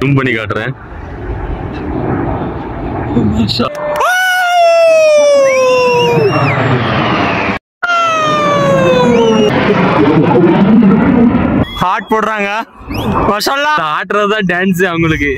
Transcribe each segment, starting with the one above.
Zoom பண்ணி காட்டுறேன் மாஷா. Heart போடுறாங்க மசாலா ஆட்டுறது தான் டான்ஸ் அவங்களுக்கு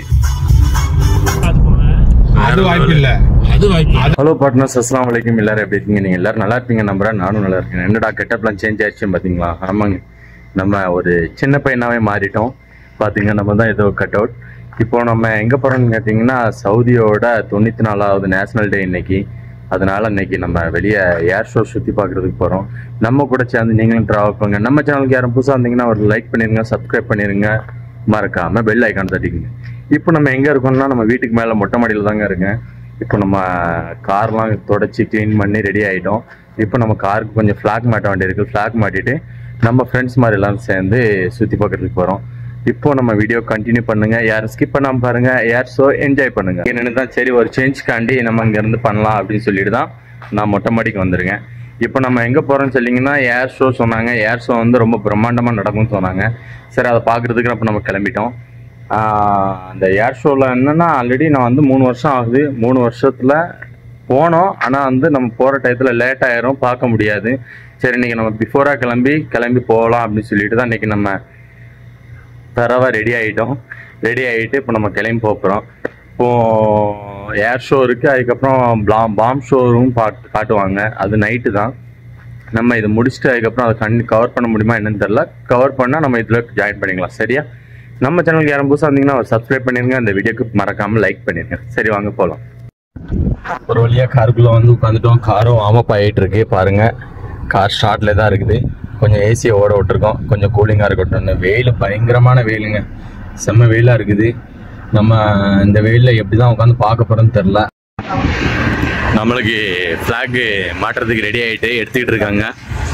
அது வாய்ப்பு இல்ல அது வாய்ப்பு ஹலோ பார்ட்னர்ஸ் அஸ்லாம் வலைக்கும் எல்லாரும் எப்படி இருக்கீங்க நீங்கள் எல்லாரும் நல்லா இருப்பீங்க நம்புறேன் நானும் நல்லா இருக்கேன் என்னடா கெட்டப்லாம் சேஞ்ச் ஆயிடுச்சுன்னு பார்த்தீங்களா ஆமாங்க நம்ம ஒரு சின்ன பையனாவே மாறிட்டோம் பார்த்தீங்க நம்ம தான் ஏதோ கட் அவுட் இப்போ நம்ம எங்கே போகிறோம்னு கேட்டிங்கன்னா சவுதியோட தொண்ணூற்றி நாலாவது நேஷனல் டே இன்னைக்கு அதனால இன்னைக்கு நம்ம வெளியே ஏர் ஷோ சுற்றி பார்க்குறதுக்கு போகிறோம் நம்ம கூட சேர்ந்து நீங்களும் ட்ராவல் பண்ணுங்க நம்ம சேனலுக்கு யாரும் புதுசாக இருந்தீங்கன்னா ஒரு லைக் பண்ணிடுங்க சப்ஸ்கிரைப் பண்ணிடுங்க மறக்காமல் பெல் ஐக்கான் தட்டிக்குங்க இப்போ நம்ம எங்கே இருக்கோம்னா நம்ம வீட்டுக்கு மேலே மொட்டை மாடியில் தாங்க இருக்கேன் இப்போ நம்ம கார்லாம் தொடச்சி க்ளீன் பண்ணி ரெடி ஆகிட்டோம் இப்போ நம்ம காருக்கு கொஞ்சம் ஃப்ளாக் மாட்ட வேண்டியிருக்கு ஃப்ளாக் மாட்டிட்டு நம்ம ஃப்ரெண்ட்ஸ் மாதிரி எல்லாம் சேர்ந்து சுற்றி பார்க்கறதுக்கு போகிறோம் இப்போ நம்ம வீடியோ கண்டினியூ பண்ணுங்க யாரும் ஸ்கிப் பண்ணாம பாருங்க யார் ஸோ என்ஜாய் பண்ணுங்க என்னன்னு தான் சரி ஒரு சேஞ்ச்காண்டி நம்ம இங்கேருந்து பண்ணலாம் அப்படின்னு சொல்லிட்டு தான் நான் மொட்டை மாடிக்கு வந்திருக்கேன் இப்போ நம்ம எங்கே போகிறோம்னு சொன்னீங்கன்னா ஏர் ஷோ சொன்னாங்க ஏர் ஷோ வந்து ரொம்ப பிரம்மாண்டமாக நடக்கும்னு சொன்னாங்க சரி அதை பார்க்குறதுக்கு அப்போ நம்ம கிளம்பிட்டோம் ஆஹ் அந்த ஏர் ஷோவில் என்னன்னா ஆல்ரெடி நான் வந்து மூணு வருஷம் ஆகுது மூணு வருஷத்தில் போனோம் ஆனால் வந்து நம்ம போகிற டயத்தில் லேட் ஆயிரும் பார்க்க முடியாது சரி இன்னைக்கு நம்ம பிஃபோராக கிளம்பி கிளம்பி போகலாம் அப்படின்னு சொல்லிட்டு தான் இன்னைக்கு நம்ம தரவா ரெடி ஆகிட்டோம் ரெடி ஆகிட்டு இப்போ நம்ம கிளம்பி போகிறோம் இப்போ ஏர் ஷோ இருக்குது அதுக்கப்புறம் பிளாம் பாம் ஷோரும் பாட்டு காட்டுவாங்க அது நைட்டு தான் நம்ம இதை முடிச்சுட்டு அதுக்கப்புறம் அதை கண்ணு கவர் பண்ண முடியுமா என்னன்னு தெரில கவர் பண்ணால் நம்ம இதில் ஜாயின் பண்ணிக்கலாம் சரியா நம்ம சேனலுக்கு யாரும் புதுசாக இருந்தீங்கன்னா ஒரு சப்ஸ்கிரைப் பண்ணிருங்க அந்த வீடியோக்கு மறக்காமல் லைக் பண்ணிருங்க சரி வாங்க போகலாம் ஒரு வழியாக காருக்குள்ளே வந்து உட்காந்துட்டோம் காரும் ஆமப் ஆகிட்டு இருக்கு பாருங்க கார் ஸ்டார்ட்ல தான் இருக்குது கொஞ்சம் ஏசியை ஓட விட்டுருக்கோம் கொஞ்சம் கூலிங்காக இருக்கட்டும் வெயில் பயங்கரமான வெயிலுங்க செம்ம வெயிலாக இருக்குது நம்ம இந்த வெயிலில் எப்படி தான் உட்காந்து பார்க்க போகிறோம்னு தெரில நம்மளுக்கு ஃப்ளாகு மாட்டுறதுக்கு ரெடி ஆகிட்டு எடுத்துக்கிட்டு இருக்காங்க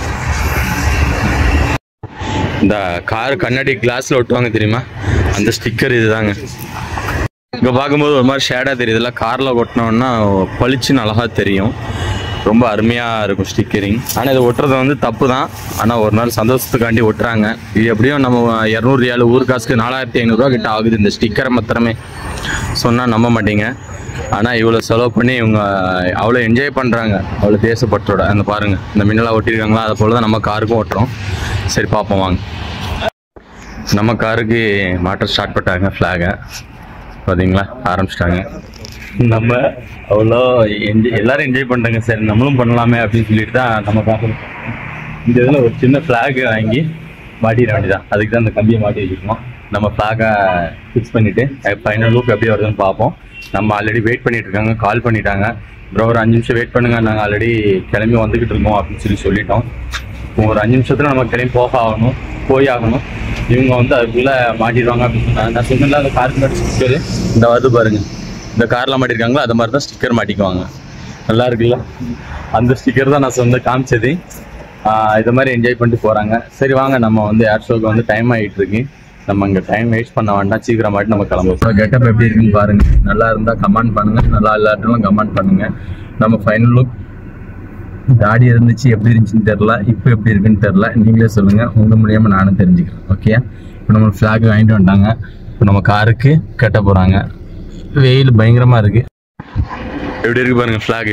இந்த கார் கண்ணாடி கிளாஸ்ல ஒட்டுவாங்க தெரியுமா அந்த ஸ்டிக்கர் இதுதாங்க இங்க பார்க்கும்போது ஒரு மாதிரி ஷேடா தெரியுதுல கார்ல ஒட்டினோம்னா பளிச்சுன்னு அழகா தெரியும் ரொம்ப அருமையா இருக்கும் ஸ்டிக்கரிங் ஆனா இது ஒட்டுறது வந்து தப்பு தான் ஆனா ஒரு நாள் சந்தோஷத்துக்காண்டி ஒட்டுறாங்க இது எப்படியும் நம்ம இரநூறு ஏழு ஊர் காசுக்கு நாலாயிரத்தி ஐநூறுரூவா கிட்ட ஆகுது இந்த ஸ்டிக்கரை மாத்திரமே சொன்னா நம்ப மாட்டீங்க ஆனா இவ்வளவு செலவு பண்ணி இவங்க அவ்வளோ என்ஜாய் பண்றாங்க அவ்வளோ தேசப்பற்றோட அந்த பாருங்க இந்த மின்னலா ஒட்டியிருக்காங்களா அதை போல தான் நம்ம காருக்கும் ஓட்டுறோம் சரி பார்ப்போம் வாங்க நம்ம காருக்கு மாட்ட ஸ்டார்ட் பண்ணிட்டாங்க ஃப்ளாகை பார்த்தீங்களா ஆரம்பிச்சிட்டாங்க நம்ம அவ்வளோ என்ஜாய் எல்லாரும் என்ஜாய் பண்ணுறாங்க சரி நம்மளும் பண்ணலாமே அப்படின்னு சொல்லிட்டு தான் நம்ம பார்க்குறோம் இந்த இதில் ஒரு சின்ன ஃப்ளாக் வாங்கி மாட்டிட வேண்டியதான் அதுக்கு தான் இந்த கம்பியை மாட்டி வச்சுருக்கோம் நம்ம ஃப்ளாகை ஃபிக்ஸ் பண்ணிவிட்டு ஃபைனல் லுக் எப்படி வருதுன்னு பார்ப்போம் நம்ம ஆல்ரெடி வெயிட் பண்ணிட்டு இருக்காங்க கால் பண்ணிட்டாங்க ப்ரோ ஒரு அஞ்சு நிமிஷம் வெயிட் பண்ணுங்க நாங்கள் ஆல்ரெடி கிளம்பி வந்துக்கிட்டு இருக்கோம் அப்படின்னு சொல்லி சொல்லிட்டோம் இப்போ ஒரு அஞ்சு நிமிஷத்துல நம்ம கிளம்பி போக ஆகணும் போய் ஆகணும் இவங்க வந்து அதுக்குள்ள மாட்டிடுவாங்க அப்படின்னு சொன்னாங்க நான் சொன்னல அந்த காருக்கு மேலே ஸ்டிக்கர் இந்த வருது பாருங்க இந்த கார்ல மாட்டிருக்காங்களோ அது மாதிரி தான் ஸ்டிக்கர் மாட்டிக்குவாங்க நல்லா இருக்குல்ல அந்த ஸ்டிக்கர் தான் நான் சொந்த காமிச்சது ஆஹ் இது மாதிரி என்ஜாய் பண்ணிட்டு போறாங்க சரி வாங்க நம்ம வந்து ஏர் ஷோக்கு வந்து டைம் ஆகிட்டு இருக்கு நம்ம இங்க டைம் வேஸ்ட் பண்ண வேண்டாம் சீக்கிரமாட்டு நம்ம கிளம்புவோம் கெட்டப் எப்படி இருக்குன்னு பாருங்க நல்லா இருந்தா கமெண்ட் பண்ணுங்க நல்லா இல்லாட்டாலும் கமெண்ட் பண்ணுங்க நம்ம ஃபைனல் லுக் தாடி இருந்துச்சு எப்படி இருந்துச்சுன்னு தெரில இப்போ எப்படி இருக்குன்னு தெரில நீங்களே சொல்லுங்க உங்க மூலியமா நானும் தெரிஞ்சுக்கிறேன் ஓகே இப்போ நம்ம ஃப்ளாக் வாங்கிட்டு வந்துட்டாங்க இப்போ நம்ம காருக்கு கட்ட போறாங்க வெயில் பயங்கரமா இருக்கு எப்படி இருக்கு பாருங்க ஃப்ளாக்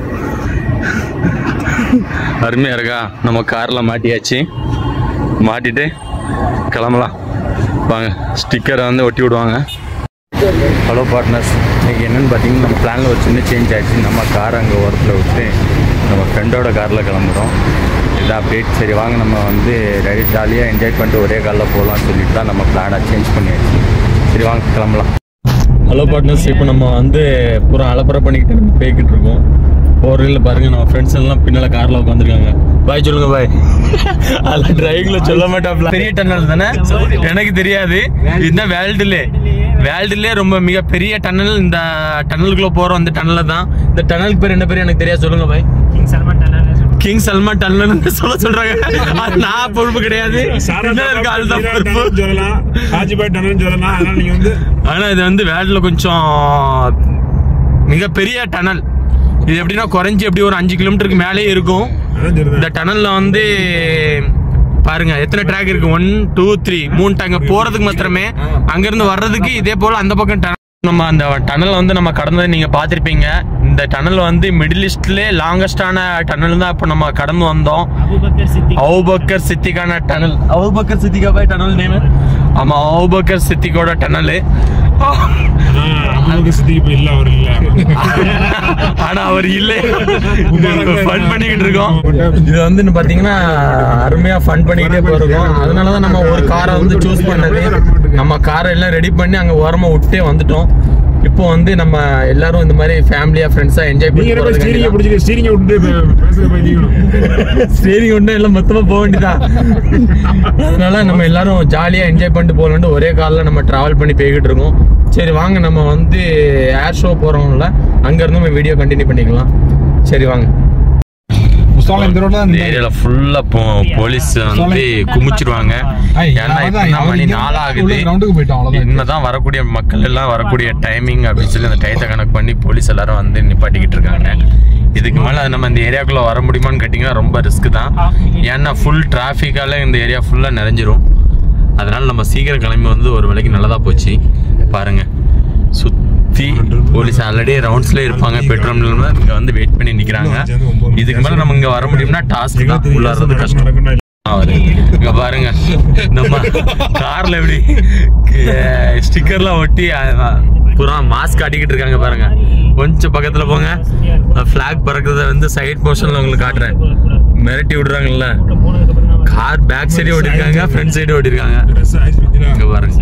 அருமையா இருக்கா நம்ம கார்ல மாட்டியாச்சு மாட்டிட்டு கிளம்பலாம் வாங்க ஸ்டிக்கரை வந்து ஒட்டி விடுவாங்க ஹலோ பார்ட்னர்ஸ் இன்னைக்கு என்னன்னு பார்த்தீங்கன்னா நம்ம பிளானில் ஒரு சின்ன சேஞ்ச் ஆயிடுச்சு நம்ம கார் அங்கே ஓரத்தில் விட்டு நம்ம ஃப்ரெண்டோட காரில் கிளம்புறோம் இதான் அப்டேட் சரி வாங்க நம்ம வந்து ரெடி ஜாலியாக என்ஜாய் பண்ணிட்டு ஒரே காரில் போகலாம்னு சொல்லிட்டு தான் நம்ம பிளானை சேஞ்ச் பண்ணியாச்சு சரி வாங்க கிளம்பலாம் ஹலோ பார்ட்னர்ஸ் இப்போ நம்ம வந்து பூரா அலப்பறை பண்ணிக்கிட்டு நம்ம போய்கிட்டு இருக்கோம் போகிறதில் பாருங்க நம்ம ஃப்ரெண்ட்ஸ் எல்லாம் பின்னால் காரில் உட்காந்துருக்காங்க பாய் சொல்லுங்க பாய் அதெல்லாம் டிரைவிங்ல சொல்ல மாட்டாப்ல பெரிய டன்னல் தானே எனக்கு தெரியாது இதுதான் வேர்ல்டுலே வேர்ல்டுலே ரொம்ப மிக பெரிய டன்னல் இந்த டன்னலுக்குள்ள போறோம் அந்த டன்னல்ல தான் இந்த டன்னலுக்கு பேர் என்ன பேர் எனக்கு தெரியாது சொல்லுங்க பாய் கிங் சல்மான் டன்னல் சொல்ல சொல்றாங்க அது நான் பொறுப்பு கிடையாது பின்னால இருக்க ஆள் தான் பொறுப்பு சொல்லலாம் ஹாஜிபாய் டனல் சொல்லலாம் அதனால நீங்க வந்து ஆனா இது வந்து வேர்ல்ட்ல கொஞ்சம் மிகப்பெரிய டனல் இது எப்படின்னா குறைஞ்சி எப்படி ஒரு அஞ்சு கிலோமீட்டருக்கு மேலே இருக்கும் அதான் சொல்றேன் இந்த டனல்ல வந்து பாருங்க எத்தனை ட்ராக் இருக்கு ஒன் டூ த்ரீ மூணு டாங்க போறதுக்கு மாத்திரமே அங்க இருந்து வர்றதுக்கு இதே போல அந்த பக்கம் tunnel- நம்ம அந்த டனல் வந்து நம்ம கடந்ததை நீங்க பாத்திருப்பீங்க இந்த டனல் வந்து மிடில் ஈஸ்ட்லயே லாங்கஸ்டான டனல் தான் இப்போ நம்ம கடந்து வந்தோம் அவுபக்கர் சித்திக்கான டனல் அவுபக்கர் சித்திகா பாய் டனல் நேம் ஆமா அவுபக்கர் சித்திக்கோட டனல் அவங்களுக்கு சித்திக்கு இப்ப இல்ல அவர் இல்ல ஆனா அவர் இல்லை ஃபன் பண்ணிக்கிட்டு இருக்கோம் இது வந்து இன்னும் பாத்தீங்கன்னா அருமையா ஃபன் பண்ணிக்கிட்டே போயிருக்கோம் அதனாலதான் நம்ம ஒரு காரை வந்து சூஸ் பண்ணது நம்ம காரை எல்லாம் ரெடி பண்ணி அங்க ஓரமா விட்டே வந்துட்டோம் இப்போ வந்து நம்ம எல்லாரும் இந்த மாதிரி ஃபேமிலியா ஃப்ரெண்ட்ஸா என்ஜாய் பண்ணி நீங்க ஸ்டீரிங்க போறதுக்கு பிடிச்சிட்டு ஸ்டீரிங்க விட்டு பேசுற போய் சரி ஒன்றும் எல்லாம் மொத்தமா போக வேண்டியதான் அதனால நம்ம எல்லாரும் ஜாலியா என்ஜாய் பண்ணிட்டு போகலான்ட்டு ஒரே கார்ல நம்ம டிராவல் பண்ணி போய்கிட்டு இருக்கோம் சரி வாங்க நம்ம வந்து ஏர் ஷோ போறோம்ல அங்க இருந்து நம்ம வீடியோ கண்டினியூ பண்ணிக்கலாம் சரி வாங்க முஸ்தாலம் இந்த ரோட்ல இந்த ஏரியால ஃபுல்லா போலீஸ் வந்து குமிச்சிருவாங்க ஏன்னா இப்பதான் மணி நாலாகுது ரவுண்டுக்கு போயிட்டோம் அவ்வளவுதான் இன்னதான் வரக்கூடிய மக்கள் எல்லாம் வரக்கூடிய டைமிங் அப்படின்னு சொல்லி அந்த டயத்தை கணக்கு பண்ணி போலீஸ் எல்லாரும் வந்து நிப்பாட்டிக்கிட்டு இருக்காங்க இதுக்கு மேல நம்ம இந்த ஏரியாக்குள்ள வர முடியுமான்னு கேட்டிங்கன்னா ரொம்ப ரிஸ்க் தான் ஏன்னா ஃபுல் டிராஃபிக்கால இந்த ஏரியா ஃபுல்லா நிறைஞ்சிரும் அதனால நம்ம சீக்கிரம் கிளம்பி வந்து ஒரு வேலைக்கு நல்லதா போச்சு பாருங்க சுத்தி போலீஸ் ஆல்ரெடி ரவுண்ட்ஸ்ல இருப்பாங்க பெட்ரோல் இங்க வந்து வெயிட் பண்ணி நிக்கிறாங்க இதுக்கு மேல நம்ம இங்க வர முடியும்னா டாஸ்க் தான் உள்ளாறது கஷ்டம் அவரு இங்க பாருங்க நம்ம கார்ல எப்படி ஸ்டிக்கர்லாம் ஒட்டி அஹ், புறா மாஸ்க் காட்டிக்கிட்டு இருக்காங்க பாருங்க கொஞ்சம் பக்கத்துல போங்க ஃபிளாக் பறக்கிறத வந்து சைட் போர்ஷன்ல உங்களுக்கு காட்டுறேன் மிரட்டி விடுறாங்கல்ல கார் பேக் சைடு ஓட்டிருக்காங்க ஃப்ரண்ட் சைடு ஓட்டிருக்காங்க இங்க பாருங்க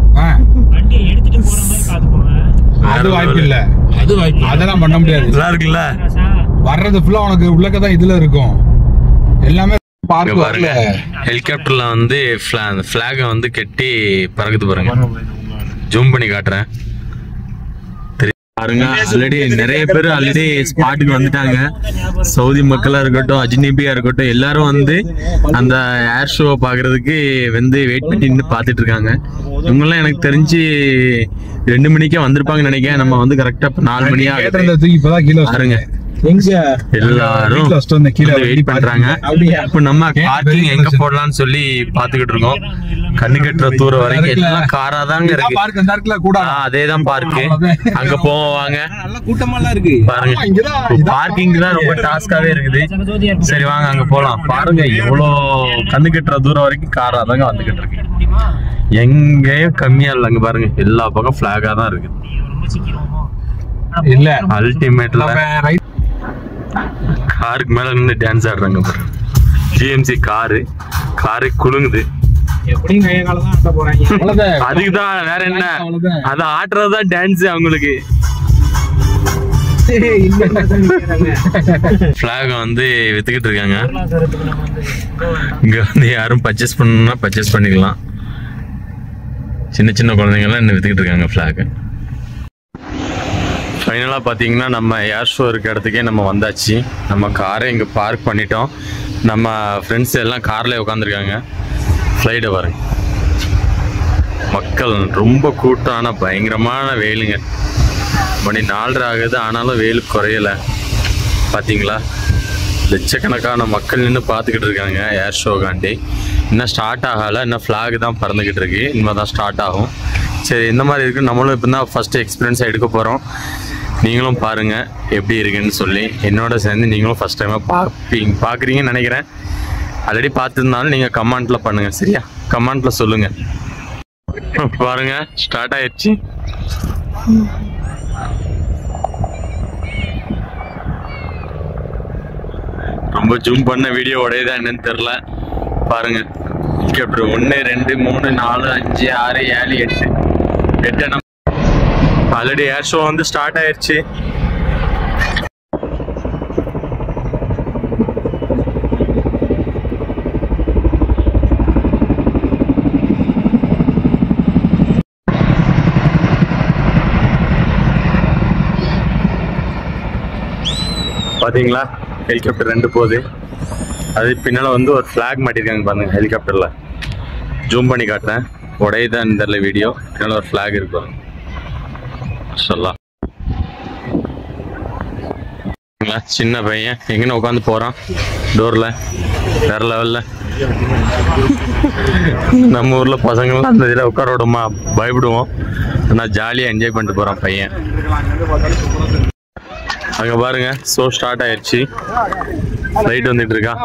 அது வாய்ப்பு இல்ல அது வாய்ப்பு அதெல்லாம் பண்ண முடியாது நல்லா இருக்குல்ல வர்றது ஃபுல்லா உனக்கு உள்ளக்க தான் இதுல இருக்கும் எல்லாமே இங்க பார்க்க பாருங்க வரல ஹெலிகாப்டர்ல வந்து ஃபிளாக வந்து கட்டி பறக்குது பாருங்க ஜூம் பண்ணி காட்டுறேன் தெரி- பாருங்க ஆல்ரெடி நிறைய பேர் ஆல்ரெடி ஸ்பாட்டுக்கு வந்துட்டாங்க சவுதி மக்களா இருக்கட்டும் அஜ்னபியா இருக்கட்டும் எல்லாரும் வந்து அந்த ஏர் ஷோ பாக்குறதுக்கு வந்து வெயிட் பண்ணி நின்னு பாத்துட்டு இருக்காங்க இவங்கெல்லாம் எனக்கு தெரிஞ்சு ரெண்டு மணிக்கே வந்திருப்பாங்கன்னு நினைக்கிறேன் நம்ம வந்து கரெக்டா நாலு மணி ஆகுது கேட்டிருந்த தூக்கி இப்பதான் கீழே பாருங்க எங்க எல்லாரும் வீட்டுல வச்சுட்டு வந்த கீழே வெயிட் பண்றாங்க அப்படியா? இப்ப நம்ம பார்க்கிங் எங்க போடலாம்னு சொல்லி பாத்துக்கிட்டு இருக்கோம் கண்ணு கட்டுற தூரம் வரைக்கும் எல்லாம் காரா தாங்க இருக்கு பார்க் அந்த இடத்துல கூட ஆ, அதேதான் பார்க்கு அவ்வளவுதான். அங்க போவாங்க நல்ல கூட்டமாலாம் இருக்கு பாருங்க ஆமா, இங்கதான், இப்போ இதான் பார்க்கிங் தான் ரொம்ப டாஸ்காவே இருக்குது சரி வாங்க அங்க போலாம் பாருங்க எவ்வளோ கண்ணு கட்டுற தூரம் வரைக்கும் காரா தாங்க வந்துகிட்டு இருக்கு எங்கேயும் கம்மியா இல்ல அங்க பாருங்க எல்லா பக்கம் பிளாகா தான் இருக்கு இல்ல அல்டிமேட்ல நம்ம ரைட் காருக்கு மேல நின்று டான்ஸ் ஆடுறாங்க பாருங்க ஜிஎம்சி காரு காரு குலுங்குது எப்படியும் கைய காலம் தான் ஆட்ட போறாங்க அவ்வளவுதான் அதுக்குதான் வேற என்ன அவ்வளவுதான். அது ஆட்டுறதுதான் டான்ஸ் அவங்களுக்கு இந்த மாதிரி தான் நிக்கிறாங்க. பிளாக வந்து வித்துக்கிட்டு இருக்காங்க பொருளாதாரத்துக்கு நம்ம வந்து இங்க வந்து யாரும் பர்ச்சேஸ் பண்ணணும்னா பர்ச்சேஸ் பண்ணிக்கலாம் சின்ன சின்ன குழந்தைங்க எல்லாம் இன்னும் வித்துக்கிட்டு இருக்காங்க பிளாக் ஃபைனலாக பார்த்தீங்கன்னா நம்ம ஏர் ஷோ இருக்க இடத்துக்கே நம்ம வந்தாச்சு நம்ம காரை இங்கே பார்க் பண்ணிட்டோம் நம்ம ஃப்ரெண்ட்ஸ் எல்லாம் கார்லேயே உட்காந்துருக்காங்க ஃப்ளைட்டை பாருங்க மக்கள் ரொம்ப கூட்டம் ஆனால் பயங்கரமான வெயிலுங்க மணி நாலரை ஆகுது ஆனாலும் வெயில் குறையலை பார்த்தீங்களா லட்சக்கணக்கான மக்கள் நின்று பார்த்துக்கிட்டு இருக்காங்க ஏர் ஷோகாண்டி இன்னும் ஸ்டார்ட் ஆகலை இன்னும் ஃப்ளாக் தான் பறந்துக்கிட்டு இருக்கு இனிமேல் தான் ஸ்டார்ட் ஆகும் சரி இந்த மாதிரி இருக்கு நம்மளும் இப்போ தான் ஃபஸ்ட்டு எக்ஸ்பீரியன்ஸ் எடுக்க போகிறோம் நீங்களும் பாருங்கள் எப்படி இருக்குன்னு சொல்லி என்னோட சேர்ந்து நீங்களும் ஃபஸ்ட் டைமாக பார்ப்பீங்க பார்க்குறீங்கன்னு நினைக்கிறேன் ஆல்ரெடி பார்த்துருந்தாலும் நீங்கள் கமெண்ட்டில் பண்ணுங்கள் சரியா கமெண்ட்டில் சொல்லுங்கள் பாருங்க ஸ்டார்ட் ஆயிடுச்சு ரொம்ப ஜூம் பண்ண வீடியோ உடையதா என்னன்னு தெரியல பாருங்க ஹெலிகாப்டர் ஒன்று ரெண்டு மூணு நாலு அஞ்சு ஆறு ஏழு எட்டு எட்டு நம்ம ஆல்ரெடி ஏர் ஷோ வந்து ஸ்டார்ட் ஆயிடுச்சு பாத்தீங்களா ஹெலிகாப்டர் ரெண்டு போகுது அது பின்னால வந்து ஒரு ஃபிளாக் மாட்டிருக்காங்க பாருங்க ஹெலிகாப்டர்ல ஜூம் பண்ணி காட்டுறேன் உடையதான் தெரியல வீடியோ பின்னால ஒரு ஃபிளாக் இருக்கும் சொல்லலாம் சின்ன பையன் எங்கன்னு உட்காந்து போறான் டோர்ல வேற லெவல்ல நம்ம ஊர்ல பசங்கள்லாம் அந்த இதில் உட்கார விடுமா பயப்படுவோம் ஆனால் ஜாலியாக என்ஜாய் பண்ணிட்டு போகிறான் பையன் அங்கே பாருங்க ஷோ ஸ்டார்ட் ஆயிடுச்சு ஃப்ளைட் வந்துட்டு இருக்கா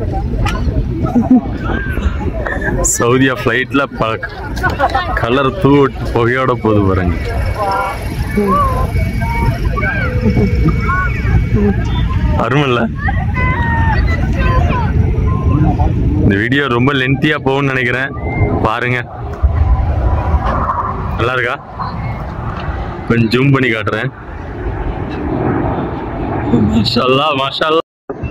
சவுதியா ஃப்ளைட்ல ப கலர் தூ புகையோட போகுது பாருங்க அருமில்ல இந்த வீடியோ ரொம்ப லென்த்தியா போகும்னு நினைக்கிறேன் பாருங்க நல்லா இருக்கா கொஞ்சம் ஜூம் பண்ணி காட்டுறேன் மாஷல்லா மாஷல்லா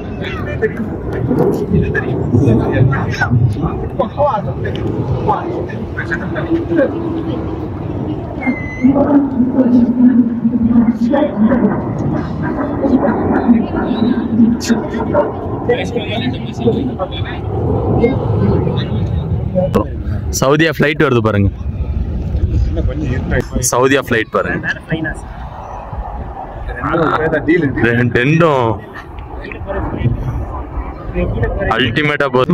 சவுதியா ஃப்ளைட் வருது பாருங்க சவுதியா ஃப்ளைட் பாருங்க ரெண்டு- ரெண்டும் அல்டிமேட்டா போகுது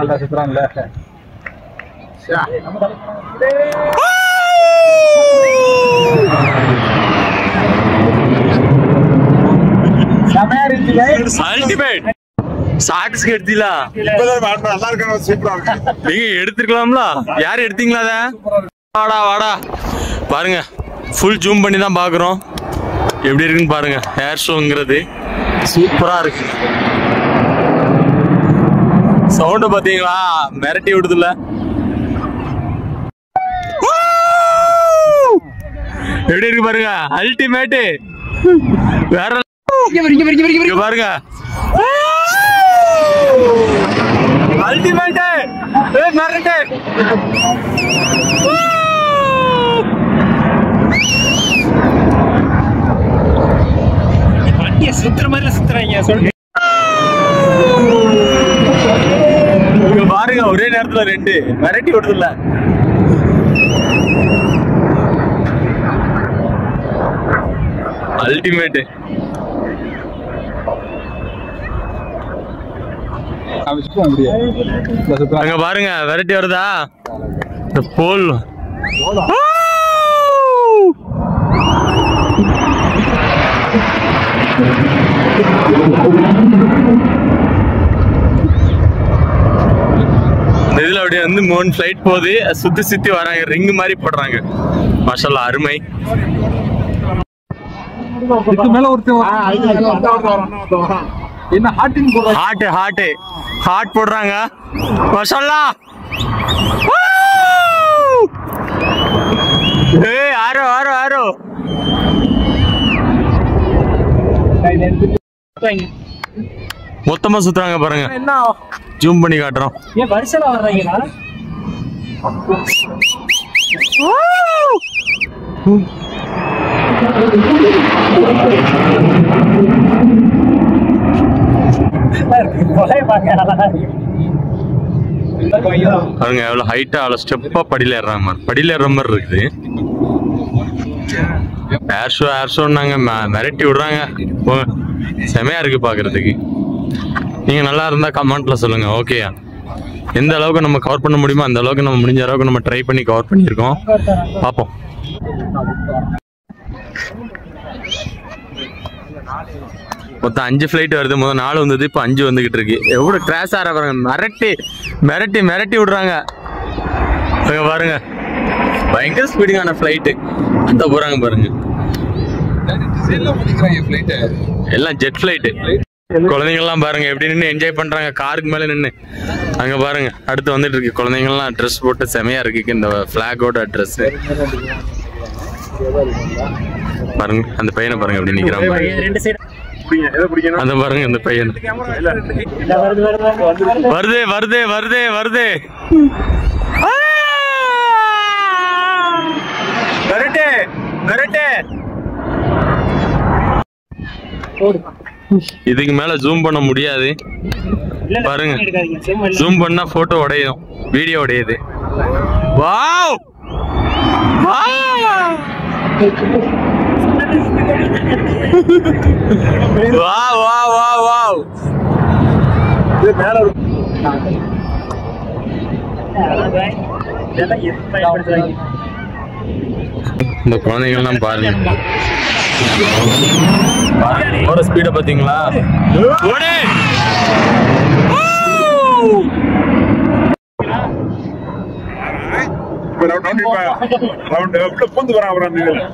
அல்டிமேட் சாக்ஸ் எடுத்தீங்களா நீங்க எடுத்துருக்கலாம்ல யார் எடுத்தீங்களா அத வாடா வாடா பாருங்க ஃபுல் ஜூம் பண்ணி தான் பாக்குறோம் எப்படி இருக்குன்னு பாருங்க ஹேர் ஷோங்கிறது சூப்பரா இருக்கு சவுண்ட் பாத்தீங்களா மிரட்டி விடுதுல எப்படி இருக்கு பாருங்க அல்டிமேட் வேற இங்க பாருங்க அல்டிமேட் மிரட்டு வண்டியை சுத்துற மாதிரி சுத்துறாங்க சொல்லு இங்க பாருங்க ஒரே நேரத்துல ரெண்டு மிரட்டி விடுதுல்ல அல்டிமேட் அங்க பாருங்க விரட்டி வருதா இந்த போல் இந்த இதுல அப்படியே வந்து மூணு ஃபிளைட் போகுது அது சுத்தி சுத்தி வராங்க ரிங் மாதிரி போடுறாங்க மாஷல்லா அருமை இதுக்கு மேல ஒருத்தன் என்ன ஹாட்டின் போடுற ஹார்ட் ஹார்ட் ஹார்ட் போடுறாங்க மாஷல்லா ஏய் ஆரோ ஆரோ ஆரோ மொத்தமா சுத்துறாங்க பாருங்க என்ன ஜூம் பண்ணி காட்டுறோம் ஏன் வரிசையில வர்றீங்களா கொலை பார்க்க பாருங்க எவ்வளவு ஹைட்டா அவ்வளவு ஸ்டெப்பா படியில ஏறுறாங்க மாதிரி படியில ஏறுற மாதிரி இருக்குது ஏர் ஷோ ஏர் ஷோன்னாங்க மிரட்டி விடுறாங்க போங்க. செமையா இருக்கு பாக்குறதுக்கு நீங்க நல்லா இருந்தா கமெண்ட்ல சொல்லுங்க ஓகேயா எந்த அளவுக்கு நம்ம கவர் பண்ண முடியுமோ அந்த அளவுக்கு நம்ம முடிஞ்ச அளவுக்கு நம்ம ட்ரை பண்ணி கவர் பண்ணியிருக்கோம் பார்ப்போம் மொத்தம் அஞ்சு ஃப்ளைட் வருது முதல் நாலு வந்தது இப்போ அஞ்சு வந்துகிட்டு இருக்கு எவ்வளோ கிராஸ் ஆகிற பாருங்க மிரட்டி மிரட்டி மிரட்டி விடுறாங்க அங்க பாருங்க பயங்கர ஸ்பீடிங்கான ஃப்ளைட்டு அந்த போறாங்க பாருங்க ஃபிளைட்டு எல்லாம் ஜெட் ஃப்ளைட்டு குழந்தைங்கள்லாம் பாருங்க எப்படி நின்று என்ஜாய் பண்றாங்க காருக்கு மேல நின்று அங்க பாருங்க அடுத்து வந்துட்டு இருக்கு குழந்தைங்கள்லாம் ட்ரெஸ் போட்டு செமையா இருக்கு இந்த ஃபிளாகோட ட்ரெஸ் பாருங்க அந்த பையனை பாருங்க எப்படி நிக்கிறான் பாருங்க. ரெண்டு சைடு அந்த பாருங்க அந்த பையன் வருது வருது வருது வருது வருது வருது வருது ஆ! வரட்டு வரட்டு இதுக்கு மேல ஜூம் பண்ண முடியாது இல்ல பாருங்க. எடுக்காதீங்க செம்ம இல்ல ஜூம் பண்ணா போட்டோ உடையும் வீடியோ உடையுது வாவ் வா வா வா வா இதெல்லாம் எது பயன்படுத்துறாங்க இந்த குழந்தைங்கள்லாம் பாருங்க போற ஸ்பீட பாத்தீங்களா ஓடு பூந்து வரான் அப்புறம் அந்த இதுல.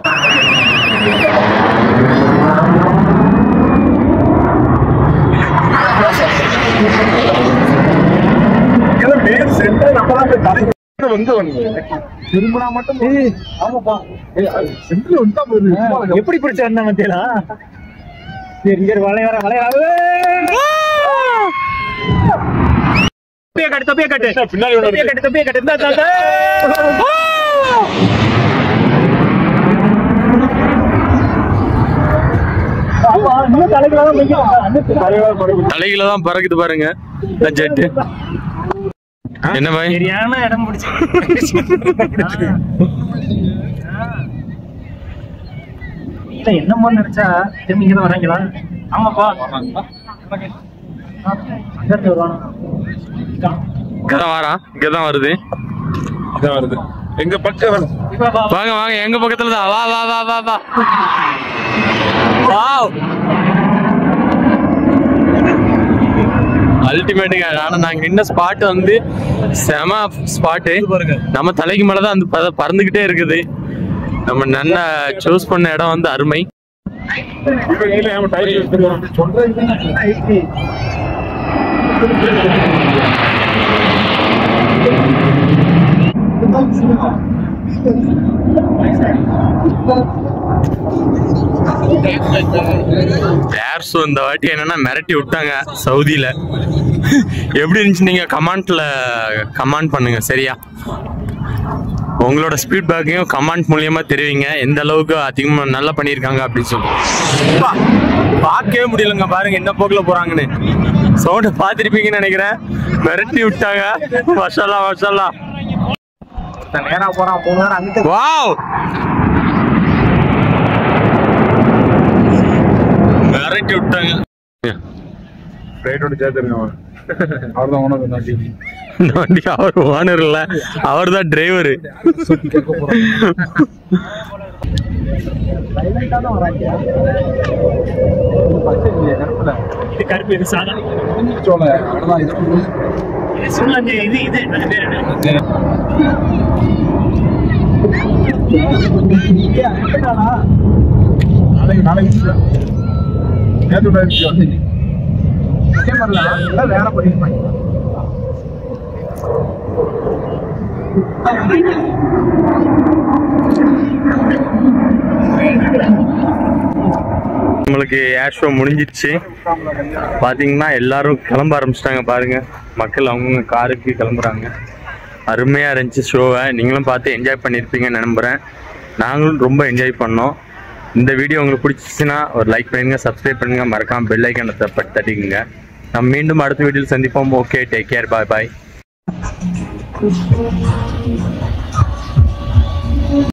இதுல main center நம்ம தான் போய் தலைக்கு வந்து வந்து. திரும்பினா மட்டும் ஆமாப்பா ஏய், அது center வந்துட்டா போதும். சும்மா இருங்க. எப்படி பிடிச்ச வந்தா மத்தியலா சரி இங்க வளைய வர வளைய தொப்பியை கட்டு தொப்பியை கட்டு பின்னாடி ஒண்ணு தொப்பியை கட்டு தொப்பியை கட்டு இந்தா, இந்தா, இந்தா. ஆமா, இன்னும் தலைக்குள்ள தான் நிக்கும். அந்த தலைவர் படுகு. தலையில தான் பறக்குது பாருங்க இந்த ஜெட்டு என்ன பாய் சரியான இடம் பிடிச்சு இல்ல என்னமோ நினைச்சா திரும்பி இங்க தான் வராங்களா ஆமாப்பா அங்கிருந்து வருவானா இங்கதான் வாரா இங்கதான் வருது இதான் வருது எங்க பக்கம் வருது வாங்க வாங்க எங்க பக்கத்துல தான் வா வா வா வா வா வாவ் அல்டிமேட்டுங்க ஆனா நாங்க நின்ன ஸ்பாட் வந்து செம ஸ்பாட்டு நம்ம தலைக்கு மேலதான் அந்த பத- பறந்துகிட்டே இருக்குது நம்ம நன்ன சூஸ் பண்ண இடம் வந்து அருமை இவன் இல்ல, அவன் டைரி வச்சிருக்கான். சொல்றது ஏர் ஷோ இந்த வாட்டி என்னன்னா மிரட்டி விட்டாங்க சவுதியில எப்படி இருந்துச்சு நீங்க கமெண்ட்ல கமெண்ட் பண்ணுங்க சரியா உங்களோட ஸ்பீட் பேக்கையும் கமெண்ட் மூலியமா தெரிவிங்க எந்த அளவுக்கு அதிகமா நல்லா பண்ணியிருக்காங்க அப்படின்னு சொல்லி அப்பா, பார்க்கவே முடியலங்க பாருங்க என்ன போக்குல போறாங்கன்னு சவுண்ட் பார்த்திருப்பீங்கன்னு நினைக்கிறேன் மிரட்டி விட்டாங்க மசாலா மசாலா நேரா போறான் மூணு நேரம் அங்கிட்டு வாவ் மிரட்டி விட்டாங்க ரைட்டோட சேர்த்துருங்க அவன் அவர்தான் உனக்கு நன்றி இந்த வண்டி அவர் ஓனர் இல்ல அவர் தான் டிரைவர் கேட்க போறான் இது கருப்பு இது சாதா சோழ அவ்வளவுதான் இது இது சுள்ளங்க இது இது அது பேர் என்ன நாளைக்கு நாளைக்கு நேற்று வந்து இதே மாதிரிலாம் வேற பண்ணிருப்பாங்க நம்மளுக்கு ஏர் ஷோ முடிஞ்சிருச்சு பாத்தீங்கன்னா எல்லாரும் கிளம்ப ஆரம்பிச்சிட்டாங்க பாருங்க மக்கள் அவங்க காருக்கு கிளம்புறாங்க அருமையா இருந்துச்சு ஷோவை நீங்களும் பார்த்து என்ஜாய் பண்ணியிருப்பீங்கன்னு நம்புறேன் நாங்களும் ரொம்ப என்ஜாய் பண்ணோம் இந்த வீடியோ உங்களுக்கு பிடிச்சிச்சுன்னா ஒரு லைக் பண்ணுங்க சப்ஸ்கிரைப் பண்ணுங்க மறக்காம பெல் ஐக்கனை தப்ப தட்டிக்குங்க நம்ம மீண்டும் அடுத்த வீடியோவில் சந்திப்போம் ஓகே டேக் கேர் பாய் பாய்